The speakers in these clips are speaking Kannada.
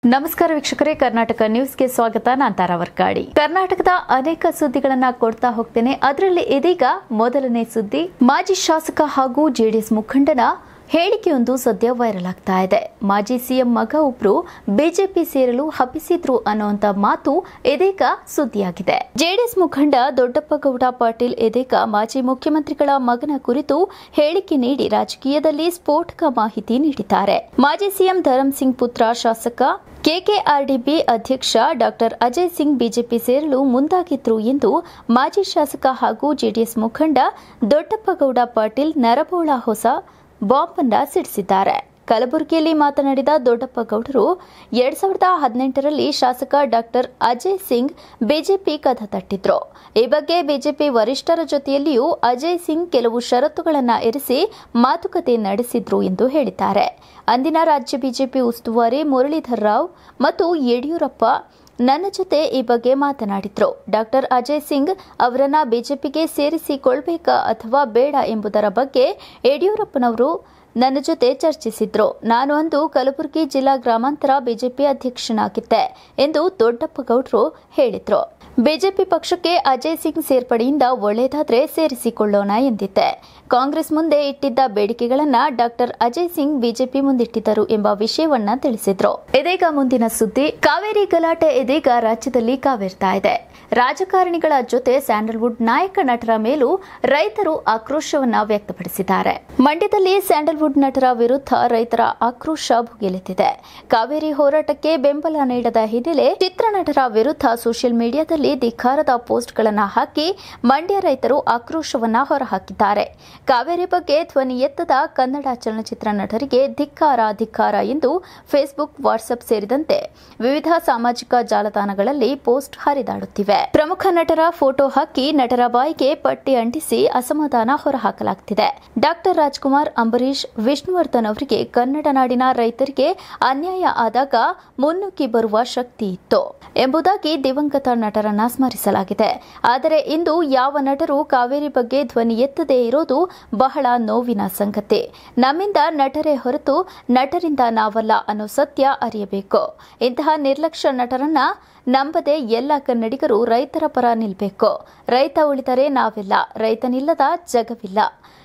ನಮಸ್ಕಾರ ವೀಕ್ಷಕರೇ ಕರ್ನಾಟಕ ನ್ಯೂಸ್ಗೆ ಸ್ವಾಗತ ನಾನ್ ತಾರಾ ವರ್ಕಾಡಿ ಕರ್ನಾಟಕದ ಅನೇಕ ಸುದ್ದಿಗಳನ್ನ ಕೊಡ್ತಾ ಹೋಗ್ತೇನೆ ಅದರಲ್ಲಿ ಇದೀಗ ಮೊದಲನೇ ಸುದ್ದಿ ಮಾಜಿ ಶಾಸಕ ಹಾಗೂ ಜೆಡಿಎಸ್ ಮುಖಂಡನ ಹೇಳಿಕೆಯೊಂದು ಸದ್ಯ ವೈರಲ್ ಆಗ್ತಾ ಇದೆ ಮಾಜಿ ಸಿಎಂ ಮಗ ಒಬ್ರು ಬಿಜೆಪಿ ಸೇರಲು ಹಬ್ಬಿಸಿದ್ರು ಅನ್ನುವಂತ ಮಾತು ಇದೀಗ ಸುದ್ದಿಯಾಗಿದೆ ಜೆಡಿಎಸ್ ಮುಖಂಡ ದೊಡ್ಡಪ್ಪಗೌಡ ಪಾಟೀಲ್ ಇದೀಗ ಮಾಜಿ ಮುಖ್ಯಮಂತ್ರಿಗಳ ಮಗನ ಕುರಿತು ಹೇಳಿಕೆ ನೀಡಿ ರಾಜಕೀಯದಲ್ಲಿ ಸ್ಫೋಟಕ ಮಾಹಿತಿ ನೀಡಿದ್ದಾರೆ ಮಾಜಿ ಸಿಎಂ ಧರಮ್ ಸಿಂಗ್ ಪುತ್ರ ಶಾಸಕ ಕೆಕೆಆರ್ಡಿಬಿ ಅಧ್ಯಕ್ಷ ಡಾಕ್ಟರ್ ಅಜಯ್ ಸಿಂಗ್ ಬಿಜೆಪಿ ಸೇರಲು ಮುಂದಾಗಿದ್ರು ಎಂದು ಮಾಜಿ ಶಾಸಕ ಹಾಗೂ ಜೆಡಿಎಸ್ ಮುಖಂಡ ದೊಡ್ಡಪ್ಪಗೌಡ ಪಾಟೀಲ್ ನರಬೋಳ ಹೊಸ ಬಾಂಬ್ ಅನ್ನ ಸಿಡಿಸಿದ್ದಾರೆ ಕಲಬುರಗಿಯಲ್ಲಿ ಮಾತನಾಡಿದ ದೊಡ್ಡಪ್ಪಗೌಡರು ಎರಡ್ ಸಾವಿರದ ಹದಿನೆಂಟರಲ್ಲಿ ಶಾಸಕ ಡಾಕ್ಟರ್ ಅಜಯ್ ಸಿಂಗ್ ಬಿಜೆಪಿ ಕದ ತಟ್ಟಿದ್ರು ಈ ಬಗ್ಗೆ ಬಿಜೆಪಿ ವರಿಷ್ಠರ ಜೊತೆಯಲ್ಲಿಯೂ ಅಜಯ್ ಸಿಂಗ್ ಕೆಲವು ಷರತ್ತುಗಳನ್ನು ಇರಿಸಿ ಮಾತುಕತೆ ನಡೆಸಿದ್ರು ಎಂದು ಹೇಳಿದ್ದಾರೆ ಅಂದಿನ ರಾಜ್ಯ ಬಿಜೆಪಿ ಉಸ್ತುವಾರಿ ಮುರಳೀಧರ್ ರಾವ್ ಮತ್ತು ಯಡಿಯೂರಪ್ಪ ನನ್ನ ಜೊತೆ ಈ ಬಗ್ಗೆ ಮಾತನಾಡಿದ್ರು ಡಾಕ್ಟರ್ ಅಜಯ್ ಸಿಂಗ್ ಅವರನ್ನ ಬಿಜೆಪಿಗೆ ಸೇರಿಸಿಕೊಳ್ಬೇಕಾ ಅಥವಾ ಬೇಡ ಎಂಬುದರ ಬಗ್ಗೆ ಯಡಿಯೂರಪ್ಪನವರು ನನ್ನ ಜೊತೆ ಚರ್ಚಿಸಿದ್ರು ನಾನು ಅಂದು ಕಲಬುರಗಿ ಜಿಲ್ಲಾ ಗ್ರಾಮಾಂತರ ಬಿಜೆಪಿ ಅಧ್ಯಕ್ಷನಾಗಿದ್ದೆ ಎಂದು ದೊಡ್ಡಪ್ಪಗೌಡರು ಹೇಳಿದ್ರು ಬಿಜೆಪಿ ಪಕ್ಷಕ್ಕೆ ಅಜಯ್ ಸಿಂಗ್ ಸೇರ್ಪಡೆಯಿಂದ ಒಳ್ಳೆಯದಾದ್ರೆ ಸೇರಿಸಿಕೊಳ್ಳೋಣ ಎಂದಿದ್ದೆ ಕಾಂಗ್ರೆಸ್ ಮುಂದೆ ಇಟ್ಟಿದ್ದ ಬೇಡಿಕೆಗಳನ್ನ ಡಾಕ್ಟರ್ ಅಜಯ್ ಸಿಂಗ್ ಬಿಜೆಪಿ ಮುಂದಿಟ್ಟಿದ್ದರು ಎಂಬ ವಿಷಯವನ್ನ ತಿಳಿಸಿದ್ರು ಇದೀಗ ಮುಂದಿನ ಸುದ್ದಿ ಕಾವೇರಿ ಗಲಾಟೆ ಇದೀಗ ರಾಜ್ಯದಲ್ಲಿ ಕಾವೇರ್ತಾ ಇದೆ ರಾಜಕಾರಣಿಗಳ ಜೊತೆ ಸ್ಯಾಂಡಲ್ವುಡ್ ನಾಯಕ ನಟರ ಮೇಲೂ ರೈತರು ಆಕ್ರೋಶವನ್ನ ವ್ಯಕ್ತಪಡಿಸಿದ್ದಾರೆ ಮಂಡ್ಯದಲ್ಲಿ ಸ್ಯಾಂಡಲ್ವುಡ್ ನಟರ ವಿರುದ್ಧ ರೈತರ ಆಕ್ರೋಶ ಭುಗಿಲೆದ್ದಿದೆ ಕಾವೇರಿ ಹೋರಾಟಕ್ಕೆ ಬೆಂಬಲ ನೀಡದ ಹಿನ್ನೆಲೆ ಚಿತ್ರನಟರ ವಿರುದ್ಧ ಸೋಷಿಯಲ್ ಮೀಡಿಯಾದಲ್ಲಿ ಧಿಕ್ಕಾರದ ಪೋಸ್ಟ್ಗಳನ್ನು ಹಾಕಿ ಮಂಡ್ಯ ರೈತರು ಆಕ್ರೋಶವನ್ನ ಹೊರಹಾಕಿದ್ದಾರೆ ಕಾವೇರಿ ಬಗ್ಗೆ ಧ್ವನಿ ಎತ್ತದ ಕನ್ನಡ ಚಲನಚಿತ್ರ ನಟರಿಗೆ ಧಿಕ್ಕಾರ ಧಿಕ್ಕಾರ ಎಂದು ಫೇಸ್ಬುಕ್ ವಾಟ್ಸ್ಆಪ್ ಸೇರಿದಂತೆ ವಿವಿಧ ಸಾಮಾಜಿಕ ಜಾಲತಾಣಗಳಲ್ಲಿ ಪೋಸ್ಟ್ ಹರಿದಾಡುತ್ತಿವೆ ಪ್ರಮುಖ ನಟರ ಫೋಟೋ ಹಾಕಿ ನಟರ ಬಾಯಿಗೆ ಪಟ್ಟಿ ಅಂಟಿಸಿ ಅಸಮಾಧಾನ ಹೊರಹಾಕಲಾಗುತ್ತಿದೆ ಡಾಕ್ಟರ್ ರಾಜ್ಕುಮಾರ್ ಅಂಬರೀಶ್ ವಿಷ್ಣುವರ್ಧನ್ ಅವರಿಗೆ ಕನ್ನಡ ನಾಡಿನ ರೈತರಿಗೆ ಅನ್ಯಾಯ ಆದಾಗ ಮುನ್ನುಗ್ಗಿ ಬರುವ ಶಕ್ತಿ ಇತ್ತು ಎಂಬುದಾಗಿ ದಿವಂಗತ ನಟರನ್ನ ಸ್ಮರಿಸಲಾಗಿದೆ ಆದರೆ ಇಂದು ಯಾವ ನಟರು ಕಾವೇರಿ ಬಗ್ಗೆ ಧ್ವನಿ ಎತ್ತದೇ ಇರೋದು ಬಹಳ ನೋವಿನ ಸಂಗತಿ ನಮ್ಮಿಂದ ನಟರೇ ಹೊರತು ನಟರಿಂದ ನಾವಲ್ಲ ಅನ್ನೋ ಸತ್ಯ ಅರಿಯಬೇಕು ಇಂತಹ ನಿರ್ಲಕ್ಷ್ಯ ನಟರನ್ನ ನಂಬದೆ ಎಲ್ಲ ಕನ್ನಡಿಗರು ರೈತರ ಪರ ನಿಲ್ಬೇಕು ರೈತ ಉಳಿದರೆ ನಾವೆಲ್ಲ ರೈತನಿಲ್ಲದ ಜಗವಿಲ್ಲ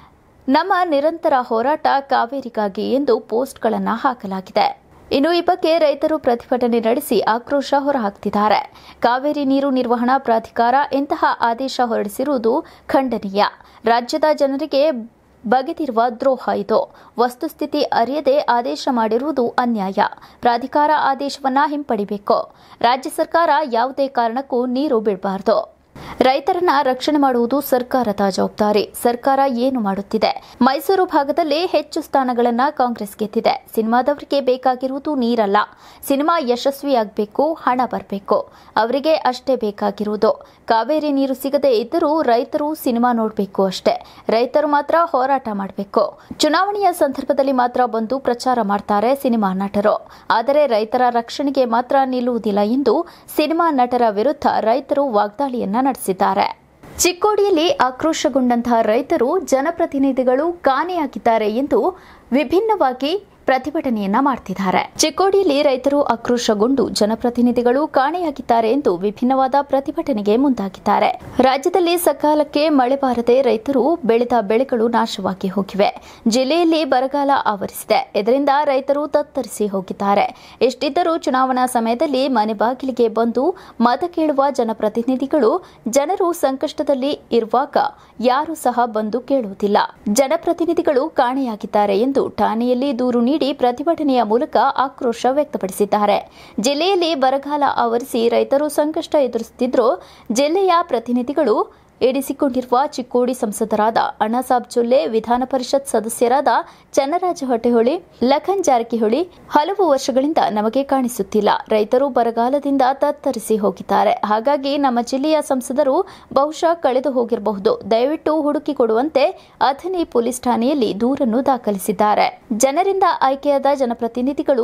ನಮ್ಮ ನಿರಂತರ ಹೋರಾಟ ಕಾವೇರಿಗಾಗಿ ಎಂದು ಪೋಸ್ಟ್ಗಳನ್ನು ಹಾಕಲಾಗಿದೆ ಇನ್ನು ಈ ಬಗ್ಗೆ ರೈತರು ಪ್ರತಿಭಟನೆ ನಡೆಸಿ ಆಕ್ರೋಶ ಹೊರಹಾಕ್ತಿದ್ದಾರೆ ಕಾವೇರಿ ನೀರು ನಿರ್ವಹಣಾ ಪ್ರಾಧಿಕಾರ ಇಂತಹ ಆದೇಶ ಹೊರಡಿಸಿರುವುದು ಖಂಡನೀಯ ರಾಜ್ಯದ ಜನರಿಗೆ ಬಗೆದಿರುವ ದ್ರೋಹ ಇದು ವಸ್ತುಸ್ಥಿತಿ ಅರಿಯದೆ ಆದೇಶ ಮಾಡಿರುವುದು ಅನ್ಯಾಯ ಪ್ರಾಧಿಕಾರ ಆದೇಶವನ್ನ ಹಿಂಪಡಿಬೇಕು ರಾಜ್ಯ ಸರ್ಕಾರ ಯಾವುದೇ ಕಾರಣಕ್ಕೂ ನೀರು ಬಿಡಬಾರದು ರೈತರನ್ನ ರಕ್ಷಣೆ ಮಾಡುವುದು ಸರ್ಕಾರದ ಜವಾಬ್ದಾರಿ ಸರ್ಕಾರ ಏನು ಮಾಡುತ್ತಿದೆ ಮೈಸೂರು ಭಾಗದಲ್ಲಿ ಹೆಚ್ಚು ಸ್ಥಾನಗಳನ್ನ ಕಾಂಗ್ರೆಸ್ ಗೆದ್ದಿದೆ ಸಿನಿಮಾದವರಿಗೆ ಬೇಕಾಗಿರುವುದು ನೀರಲ್ಲ ಸಿನಿಮಾ ಯಶಸ್ವಿಯಾಗಬೇಕು ಹಣ ಬರಬೇಕು ಅವರಿಗೆ ಅಷ್ಟೇ ಬೇಕಾಗಿರುವುದು ಕಾವೇರಿ ನೀರು ಸಿಗದೇ ಇದ್ದರೂ ರೈತರು ಸಿನಿಮಾ ನೋಡಬೇಕು ಅಷ್ಟೇ ರೈತರು ಮಾತ್ರ ಹೋರಾಟ ಮಾಡಬೇಕು ಚುನಾವಣೆಯ ಸಂದರ್ಭದಲ್ಲಿ ಮಾತ್ರ ಬಂದು ಪ್ರಚಾರ ಮಾಡ್ತಾರೆ ಸಿನಿಮಾ ನಟರು ಆದರೆ ರೈತರ ರಕ್ಷಣೆಗೆ ಮಾತ್ರ ನಿಲ್ಲುವುದಿಲ್ಲ ಎಂದು ಸಿನಿಮಾ ನಟರ ವಿರುದ್ಧ ರೈತರು ವಾಗ್ದಾಳಿಯನ್ನ ನಡೆಸಿದ್ದಾರೆ ಚಿಕ್ಕೋಡಿಯಲ್ಲಿ ಆಕ್ರೋಶಗೊಂಡಂತಹ ರೈತರು ಜನಪ್ರತಿನಿಧಿಗಳು ಕಾಣೆಯಾಗಿದ್ದಾರೆ ಎಂದು ವಿಭಿನ್ನವಾಗಿ ಪ್ರತಿಭಟನೆಯನ್ನ ಮಾಡ್ತಿದ್ದಾರೆ ಚಿಕ್ಕೋಡಿಯಲ್ಲಿ ರೈತರು ಆಕ್ರೋಶಗೊಂಡು ಜನಪ್ರತಿನಿಧಿಗಳು ಕಾಣೆಯಾಗಿದ್ದಾರೆ ಎಂದು ವಿಭಿನ್ನವಾದ ಪ್ರತಿಭಟನೆಗೆ ಮುಂದಾಗಿದ್ದಾರೆ ರಾಜ್ಯದಲ್ಲಿ ಸಕಾಲಕ್ಕೆ ಮಳೆ ಬಾರದೆ ರೈತರು ಬೆಳೆದ ಬೆಳೆಗಳು ನಾಶವಾಗಿ ಹೋಗಿವೆ ಜಿಲ್ಲೆಯಲ್ಲಿ ಬರಗಾಲ ಆವರಿಸಿದೆ ಇದರಿಂದ ರೈತರು ತತ್ತರಿಸಿ ಹೋಗಿದ್ದಾರೆ ಎಷ್ಟಿದ್ದರೂ ಚುನಾವಣಾ ಸಮಯದಲ್ಲಿ ಮನೆ ಬಾಗಿಲಿಗೆ ಬಂದು ಮತ ಕೇಳುವ ಜನಪ್ರತಿನಿಧಿಗಳು ಜನರು ಸಂಕಷ್ಟದಲ್ಲಿ ಇರುವಾಗ ಯಾರೂ ಸಹ ಬಂದು ಕೇಳುವುದಿಲ್ಲ ಜನಪ್ರತಿನಿಧಿಗಳು ಕಾಣೆಯಾಗಿದ್ದಾರೆ ಎಂದು ಠಾಣೆಯಲ್ಲಿ ದೂರು ನೀಡಿ ಪ್ರತಿಭಟನೆಯ ಮೂಲಕ ಆಕ್ರೋಶ ವ್ಯಕ್ತಪಡಿಸಿದ್ದಾರೆ ಜಿಲ್ಲೆಯಲ್ಲಿ ಬರಗಾಲ ಆವರಿಸಿ ರೈತರು ಸಂಕಷ್ಟ ಎದುರಿಸುತ್ತಿದ್ದರೂ ಜಿಲ್ಲೆಯ ಪ್ರತಿನಿಧಿಗಳು ಇರಿಸಿಕೊಂಡಿರುವ ಚಿಕ್ಕೋಡಿ ಸಂಸದರಾದ ಅಣ್ಣಾಸಾಬ್ ಜೊಲ್ಲೆ ವಿಧಾನ ಪರಿಷತ್ ಸದಸ್ಯರಾದ ಚನ್ನರಾಜ ಹೊಟ್ಟೆಹೊಳಿ ಲಖನ್ ಜಾರಕಿಹೊಳಿ ಹಲವು ವರ್ಷಗಳಿಂದ ನಮಗೆ ಕಾಣಿಸುತ್ತಿಲ್ಲ ರೈತರು ಬರಗಾಲದಿಂದ ತತ್ತರಿಸಿ ಹೋಗಿದ್ದಾರೆ ಹಾಗಾಗಿ ನಮ್ಮ ಜಿಲ್ಲೆಯ ಸಂಸದರು ಬಹುಶಃ ಕಳೆದು ಹೋಗಿರಬಹುದು ದಯವಿಟ್ಟು ಹುಡುಕಿ ಕೊಡುವಂತೆ ಅಥಣಿ ಪೊಲೀಸ್ ಠಾಣೆಯಲ್ಲಿ ದೂರನ್ನು ದಾಖಲಿಸಿದ್ದಾರೆ ಜನರಿಂದ ಆಯ್ಕೆಯಾದ ಜನಪ್ರತಿನಿಧಿಗಳು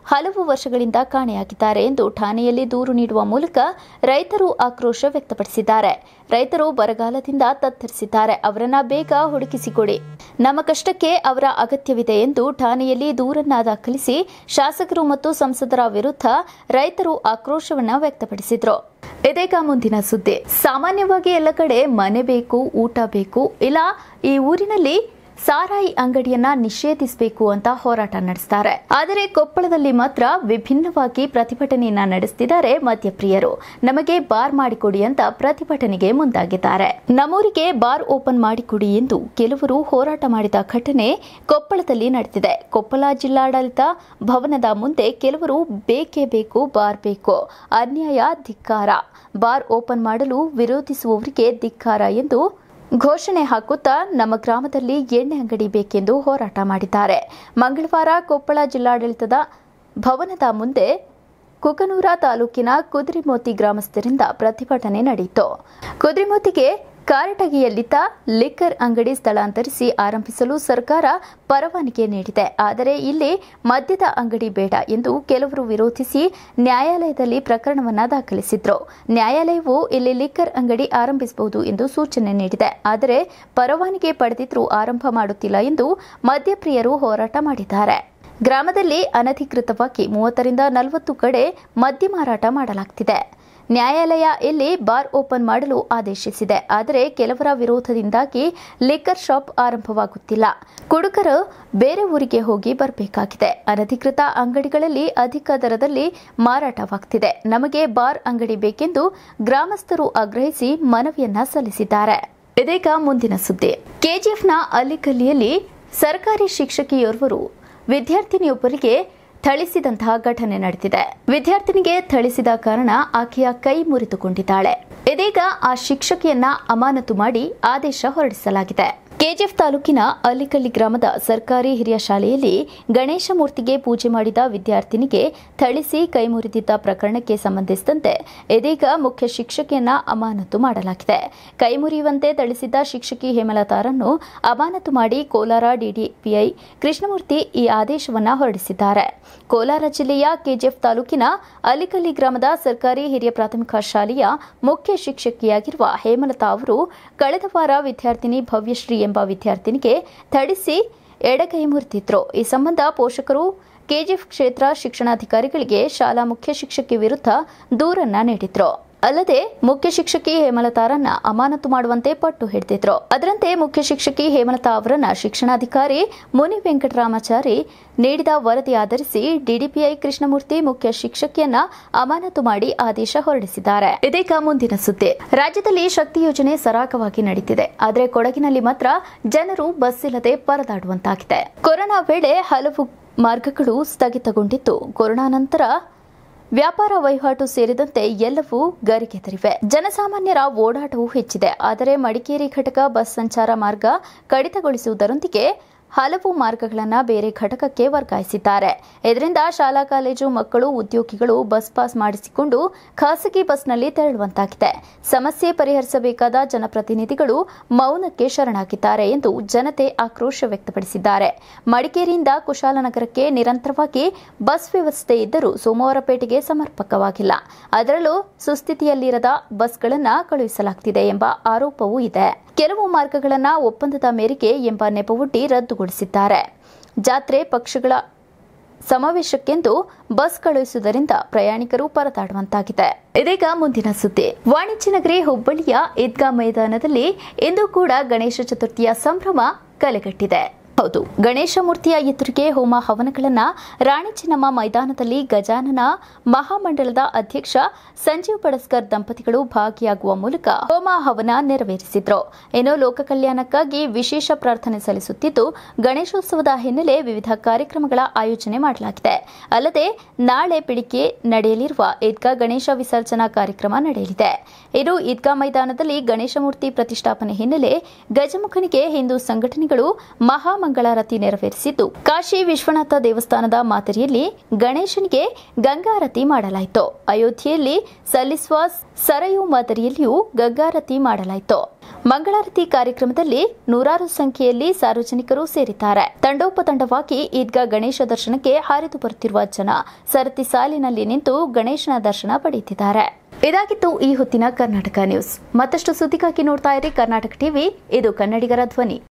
ಹಲವು ವರ್ಷಗಳಿಂದ ಕಾಣೆಯಾಗಿದ್ದಾರೆ ಎಂದು ಠಾಣೆಯಲ್ಲಿ ದೂರು ನೀಡುವ ಮೂಲಕ ರೈತರು ಆಕ್ರೋಶ ವ್ಯಕ್ತಪಡಿಸಿದ್ದಾರೆ ರೈತರು ಬರಗಾಲದಿಂದ ತತ್ತರಿಸಿದ್ದಾರೆ ಅವರನ್ನ ಬೇಗ ಹುಡುಕಿಸಿಕೊಡಿ ನಮ್ಮ ಕಷ್ಟಕ್ಕೆ ಅವರ ಅಗತ್ಯವಿದೆ ಎಂದು ಠಾಣೆಯಲ್ಲಿ ದೂರನ್ನ ದಾಖಲಿಸಿ ಶಾಸಕರು ಮತ್ತು ಸಂಸದರ ವಿರುದ್ಧ ರೈತರು ಆಕ್ರೋಶವನ್ನ ವ್ಯಕ್ತಪಡಿಸಿದ್ರು ಇದೀಗ ಮುಂದಿನ ಸುದ್ದಿ ಸಾಮಾನ್ಯವಾಗಿ ಎಲ್ಲ ಕಡೆ ಮನೆ ಬೇಕು ಊಟ ಬೇಕು ಇಲ್ಲ ಈ ಊರಿನಲ್ಲಿ ಸಾರಾಯಿ ಅಂಗಡಿಯನ್ನ ನಿಷೇಧಿಸಬೇಕು ಅಂತ ಹೋರಾಟ ನಡೆಸ್ತಾರೆ ಆದರೆ ಕೊಪ್ಪಳದಲ್ಲಿ ಮಾತ್ರ ವಿಭಿನ್ನವಾಗಿ ಪ್ರತಿಭಟನೆಯನ್ನ ನಡೆಸುತ್ತಿದ್ದಾರೆ ಮದ್ಯಪ್ರಿಯರು ನಮಗೆ ಬಾರ್ ಮಾಡಿಕೊಡಿ ಅಂತ ಪ್ರತಿಭಟನೆಗೆ ಮುಂದಾಗಿದ್ದಾರೆ ನಮ್ಮೂರಿಗೆ ಬಾರ್ ಓಪನ್ ಮಾಡಿಕೊಡಿ ಎಂದು ಕೆಲವರು ಹೋರಾಟ ಮಾಡಿದ ಘಟನೆ ಕೊಪ್ಪಳದಲ್ಲಿ ನಡೆದಿದೆ ಕೊಪ್ಪಳ ಜಿಲ್ಲಾಡಳಿತ ಭವನದ ಮುಂದೆ ಕೆಲವರು ಬೇಕೇ ಬೇಕು ಬಾರ್ ಬೇಕು ಅನ್ಯಾಯ ಧಿಕ್ಕಾರ ಬಾರ್ ಓಪನ್ ಮಾಡಲು ವಿರೋಧಿಸುವವರಿಗೆ ಧಿಕ್ಕಾರ ಎಂದು ಘೋಷಣೆ ಹಾಕುತ್ತಾ ನಮ್ಮ ಗ್ರಾಮದಲ್ಲಿ ಎಣ್ಣೆ ಅಂಗಡಿ ಬೇಕೆಂದು ಹೋರಾಟ ಮಾಡಿದ್ದಾರೆ ಮಂಗಳವಾರ ಕೊಪ್ಪಳ ಜಿಲ್ಲಾಡಳಿತದ ಭವನದ ಮುಂದೆ ಕುಕನೂರ ತಾಲೂಕಿನ ಕುದುರೆಮೋತಿ ಗ್ರಾಮಸ್ಥರಿಂದ ಪ್ರತಿಭಟನೆ ನಡೆಯಿತು ಕುದುರೆಮೋತಿಗೆ ಕಾರಟಗಿಯಲ್ಲಿದ್ದ ಲಿಕ್ಕರ್ ಅಂಗಡಿ ಸ್ಥಳಾಂತರಿಸಿ ಆರಂಭಿಸಲು ಸರ್ಕಾರ ಪರವಾನಗಿ ನೀಡಿದೆ ಆದರೆ ಇಲ್ಲಿ ಮದ್ಯದ ಅಂಗಡಿ ಬೇಡ ಎಂದು ಕೆಲವರು ವಿರೋಧಿಸಿ ನ್ಯಾಯಾಲಯದಲ್ಲಿ ಪ್ರಕರಣವನ್ನ ದಾಖಲಿಸಿದ್ರು ನ್ಯಾಯಾಲಯವು ಇಲ್ಲಿ ಲಿಕ್ಕರ್ ಅಂಗಡಿ ಆರಂಭಿಸಬಹುದು ಎಂದು ಸೂಚನೆ ನೀಡಿದೆ ಆದರೆ ಪರವಾನಗಿ ಪಡೆದಿದ್ರೂ ಆರಂಭ ಮಾಡುತ್ತಿಲ್ಲ ಎಂದು ಮದ್ಯಪ್ರಿಯರು ಹೋರಾಟ ಮಾಡಿದ್ದಾರೆ ಗ್ರಾಮದಲ್ಲಿ ಅನಧಿಕೃತವಾಗಿ ಮೂವತ್ತರಿಂದ ನಲವತ್ತು ಕಡೆ ಮದ್ಯ ಮಾರಾಟ ಮಾಡಲಾಗ್ತಿದೆ ನ್ಯಾಯಾಲಯ ಇಲ್ಲಿ ಬಾರ್ ಓಪನ್ ಮಾಡಲು ಆದೇಶಿಸಿದೆ ಆದರೆ ಕೆಲವರ ವಿರೋಧದಿಂದಾಗಿ ಲಿಕ್ಕರ್ ಶಾಪ್ ಆರಂಭವಾಗುತ್ತಿಲ್ಲ ಕುಡುಕರು ಬೇರೆ ಊರಿಗೆ ಹೋಗಿ ಬರಬೇಕಾಗಿದೆ ಅನಧಿಕೃತ ಅಂಗಡಿಗಳಲ್ಲಿ ಅಧಿಕ ದರದಲ್ಲಿ ಮಾರಾಟವಾಗ್ತಿದೆ ನಮಗೆ ಬಾರ್ ಅಂಗಡಿ ಬೇಕೆಂದು ಗ್ರಾಮಸ್ಥರು ಆಗ್ರಹಿಸಿ ಮನವಿಯನ್ನ ಸಲ್ಲಿಸಿದ್ದಾರೆ ಇದೀಗ ಮುಂದಿನ ಸುದ್ದಿ ಕೆಜಿಎಫ್ನ ಅಲ್ಲಿಕಲ್ಲಿಯಲ್ಲಿ ಸರ್ಕಾರಿ ಶಿಕ್ಷಕಿಯೋರ್ವರು ವಿದ್ಯಾರ್ಥಿನಿಯೊಬ್ಬರಿಗೆ ಥಳಿಸಿದಂತಹ ಘಟನೆ ನಡೆದಿದೆ ವಿದ್ಯಾರ್ಥಿನಿಗೆ ಥಳಿಸಿದ ಕಾರಣ ಆಕೆಯ ಕೈ ಮುರಿದುಕೊಂಡಿದ್ದಾಳೆ ಇದೀಗ ಆ ಶಿಕ್ಷಕಿಯನ್ನ ಅಮಾನತು ಮಾಡಿ ಆದೇಶ ಹೊರಡಿಸಲಾಗಿದೆ ಕೆಜಿಎಫ್ ತಾಲೂಕಿನ ಅಲ್ಲಿಕಲ್ಲಿ ಗ್ರಾಮದ ಸರ್ಕಾರಿ ಹಿರಿಯ ಶಾಲೆಯಲ್ಲಿ ಗಣೇಶ ಮೂರ್ತಿಗೆ ಪೂಜೆ ಮಾಡಿದ ವಿದ್ಯಾರ್ಥಿನಿಗೆ ಥಳಿಸಿ ಕೈ ಮುರಿದಿದ್ದ ಪ್ರಕರಣಕ್ಕೆ ಸಂಬಂಧಿಸಿದಂತೆ ಇದೀಗ ಮುಖ್ಯ ಶಿಕ್ಷಕಿಯನ್ನ ಅಮಾನತು ಮಾಡಲಾಗಿದೆ ಕೈ ಮುರಿಯುವಂತೆ ಥಳಿಸಿದ್ದ ಶಿಕ್ಷಕಿ ಹೇಮಲತಾರನ್ನು ಅಮಾನತು ಮಾಡಿ ಕೋಲಾರ ಡಿಡಿಪಿಐ ಕೃಷ್ಣಮೂರ್ತಿ ಈ ಆದೇಶವನ್ನ ಹೊರಡಿಸಿದ್ದಾರೆ ಕೋಲಾರ ಜಿಲ್ಲೆಯ ಕೆಜಿಎಫ್ ತಾಲೂಕಿನ ಅಲಿಕಲ್ಲಿ ಗ್ರಾಮದ ಸರ್ಕಾರಿ ಹಿರಿಯ ಪ್ರಾಥಮಿಕ ಶಾಲೆಯ ಮುಖ್ಯ ಶಿಕ್ಷಕಿಯಾಗಿರುವ ಹೇಮಲತಾ ಅವರು ಕಳೆದ ವಾರ ವಿದ್ಯಾರ್ಥಿನಿ ಭವ್ಯಶ್ರೀ ಎಂಬ ವಿದ್ಯಾರ್ಥಿನಿಗೆ ಥಳಿಸಿ ಎಡಗೈ ಮುರಿದಿದ್ರು ಈ ಸಂಬಂಧ ಪೋಷಕರು ಕೆಜಿಎಫ್ ಕ್ಷೇತ್ರ ಶಿಕ್ಷಣಾಧಿಕಾರಿಗಳಿಗೆ ಶಾಲಾ ಮುಖ್ಯ ಶಿಕ್ಷಕಿ ವಿರುದ್ಧ ದೂರನ್ನ ನೀಡಿದ್ರು ಅಲ್ಲದೆ ಮುಖ್ಯ ಶಿಕ್ಷಕಿ ಹೇಮಲತಾರನ್ನ ಅಮಾನತು ಮಾಡುವಂತೆ ಪಟ್ಟು ಹಿಡಿದಿದ್ರು ಅದರಂತೆ ಮುಖ್ಯ ಶಿಕ್ಷಕಿ ಹೇಮಲತಾ ಅವರನ್ನ ಶಿಕ್ಷಣಾಧಿಕಾರಿ ಮುನಿ ವೆಂಕಟರಾಮಾಚಾರಿ ನೀಡಿದ ವರದಿ ಆಧರಿಸಿ ಡಿಡಿಪಿಐ ಕೃಷ್ಣಮೂರ್ತಿ ಮುಖ್ಯ ಶಿಕ್ಷಕಿಯನ್ನ ಅಮಾನತು ಮಾಡಿ ಆದೇಶ ಹೊರಡಿಸಿದ್ದಾರೆ ಇದೀಗ ಮುಂದಿನ ಸುದ್ದಿ ರಾಜ್ಯದಲ್ಲಿ ಶಕ್ತಿ ಯೋಜನೆ ಸರಾಗವಾಗಿ ನಡೀತಿದೆ ಆದರೆ ಕೊಡಗಿನಲ್ಲಿ ಮಾತ್ರ ಜನರು ಬಸ್ ಇಲ್ಲದೆ ಪರದಾಡುವಂತಾಗಿದೆ ಕೊರೋನಾ ವೇಳೆ ಹಲವು ಮಾರ್ಗಗಳು ಸ್ಥಗಿತಗೊಂಡಿದ್ದು ಕೊರೋನಾ ನಂತರ ವ್ಯಾಪಾರ ವಹಿವಾಟು ಸೇರಿದಂತೆ ಎಲ್ಲವೂ ಗರಿಗೆದರಿವೆ ಜನಸಾಮಾನ್ಯರ ಓಡಾಟವೂ ಹೆಚ್ಚಿದೆ ಆದರೆ ಮಡಿಕೇರಿ ಘಟಕ ಬಸ್ ಸಂಚಾರ ಮಾರ್ಗ ಕಡಿತಗೊಳಿಸುವುದರೊಂದಿಗೆ ಹಲವು ಮಾರ್ಗಗಳನ್ನು ಬೇರೆ ಘಟಕಕ್ಕೆ ವರ್ಗಾಯಿಸಿದ್ದಾರೆ ಇದರಿಂದ ಶಾಲಾ ಕಾಲೇಜು ಮಕ್ಕಳು ಉದ್ಯೋಗಿಗಳು ಬಸ್ ಪಾಸ್ ಮಾಡಿಸಿಕೊಂಡು ಖಾಸಗಿ ಬಸ್ನಲ್ಲಿ ತೆರಳುವಂತಾಗಿದೆ ಸಮಸ್ಯೆ ಪರಿಹರಿಸಬೇಕಾದ ಜನಪ್ರತಿನಿಧಿಗಳು ಮೌನಕ್ಕೆ ಶರಣಾಗಿದ್ದಾರೆ ಎಂದು ಜನತೆ ಆಕ್ರೋಶ ವ್ಯಕ್ತಪಡಿಸಿದ್ದಾರೆ ಮಡಿಕೇರಿಯಿಂದ ಕುಶಾಲನಗರಕ್ಕೆ ನಿರಂತರವಾಗಿ ಬಸ್ ವ್ಯವಸ್ಥೆ ಇದ್ದರೂ ಸೋಮವಾರಪೇಟೆಗೆ ಸಮರ್ಪಕವಾಗಿಲ್ಲ ಅದರಲ್ಲೂ ಸುಸ್ಥಿತಿಯಲ್ಲಿರದ ಬಸ್ಗಳನ್ನು ಕಳುಹಿಸಲಾಗುತ್ತಿದೆ ಎಂಬ ಆರೋಪವೂ ಇದೆ ಕೆಲವು ಮಾರ್ಗಗಳನ್ನು ಒಪ್ಪಂದದ ಮೇರೆಗೆ ಎಂಬ ನೆಪವೊಡ್ಡಿ ರದ್ದುಗೊಳಿಸಿದ್ದಾರೆ ಜಾತ್ರೆ ಪಕ್ಷಗಳ ಸಮಾವೇಶಕ್ಕೆಂದು ಬಸ್ ಕಳುಹಿಸುವುದರಿಂದ ಪ್ರಯಾಣಿಕರು ಪರದಾಡುವಂತಾಗಿದೆ ಇದೀಗ ಮುಂದಿನ ಸುದ್ದಿ ವಾಣಿಜ್ಯ ನಗರಿ ಹುಬ್ಬಳ್ಳಿಯ ಈದ್ಗಾ ಮೈದಾನದಲ್ಲಿ ಇಂದು ಕೂಡ ಗಣೇಶ ಚತುರ್ಥಿಯ ಸಂಭ್ರಮ ಕಲೆಗಟ್ಟಿದೆ ಹೌದು ಗಣೇಶ ಮೂರ್ತಿಯ ಎದುರಿಗೆ ಹೋಮ ಹವನಗಳನ್ನ ರಾಣಿ ಚೆನ್ನಮ್ಮ ಮೈದಾನದಲ್ಲಿ ಗಜಾನನ ಮಹಾಮಂಡಲದ ಅಧ್ಯಕ್ಷ ಸಂಜೀವ್ ಪಡಸ್ಕರ್ ದಂಪತಿಗಳು ಭಾಗಿಯಾಗುವ ಮೂಲಕ ಹೋಮ ಹವನ ನೆರವೇರಿಸಿದ್ರು ಇನ್ನು ಲೋಕ ಕಲ್ಯಾಣಕ್ಕಾಗಿ ವಿಶೇಷ ಪ್ರಾರ್ಥನೆ ಸಲ್ಲಿಸುತ್ತಿದ್ದು ಗಣೇಶೋತ್ಸವದ ಹಿನ್ನೆಲೆ ವಿವಿಧ ಕಾರ್ಯಕ್ರಮಗಳ ಆಯೋಜನೆ ಮಾಡಲಾಗಿದೆ ಅಲ್ಲದೆ ನಾಳೆ ಬೆಳಿಗ್ಗೆ ನಡೆಯಲಿರುವ ಈದ್ಗಾ ಗಣೇಶ ವಿಸರ್ಜನಾ ಕಾರ್ಯಕ್ರಮ ನಡೆಯಲಿದೆ ಇನ್ನು ಈದ್ಗಾ ಮೈದಾನದಲ್ಲಿ ಗಣೇಶ ಮೂರ್ತಿ ಪ್ರತಿಷ್ಠಾಪನೆ ಹಿನ್ನೆಲೆ ಗಜಮುಖನಿಗೆ ಹಿಂದೂ ಸಂಘಟನೆಗಳು ಮಹಾಮಂಗಳಾರತಿ ನೆರವೇರಿಸಿದ್ದು ಕಾಶಿ ವಿಶ್ವನಾಥ ದೇವಸ್ಥಾನದ ಮಾದರಿಯಲ್ಲಿ ಗಣೇಶನಿಗೆ ಗಂಗಾರತಿ ಮಾಡಲಾಯಿತು ಅಯೋಧ್ಯೆಯಲ್ಲಿ ಸಲ್ಲಿಸುವ ಸರಯು ಮಾದರಿಯಲ್ಲಿಯೂ ಗಂಗಾರತಿ ಮಾಡಲಾಯಿತು ಮಂಗಳಾರತಿ ಕಾರ್ಯಕ್ರಮದಲ್ಲಿ ನೂರಾರು ಸಂಖ್ಯೆಯಲ್ಲಿ ಸಾರ್ವಜನಿಕರು ಸೇರಿದ್ದಾರೆ ತಂಡೋಪತಂಡವಾಗಿ ಈದ್ಗಾ ಗಣೇಶ ದರ್ಶನಕ್ಕೆ ಹಾರಿದು ಬರುತ್ತಿರುವ ಜನ ಸರತಿ ಸಾಲಿನಲ್ಲಿ ನಿಂತು ಗಣೇಶನ ದರ್ಶನ ಪಡೆಯುತ್ತಿದ್ದಾರೆ ಇದಾಗಿತ್ತು ಈ ಹೊತ್ತಿನ ಕರ್ನಾಟಕ ನ್ಯೂಸ್ ಮತ್ತಷ್ಟು ಸುದ್ದಿಗಾಗಿ ನೋಡ್ತಾ ಇರಿ ಕರ್ನಾಟಕ ಟಿವಿ ಇದು ಕನ್ನಡಿಗರ ಧ್ವನಿ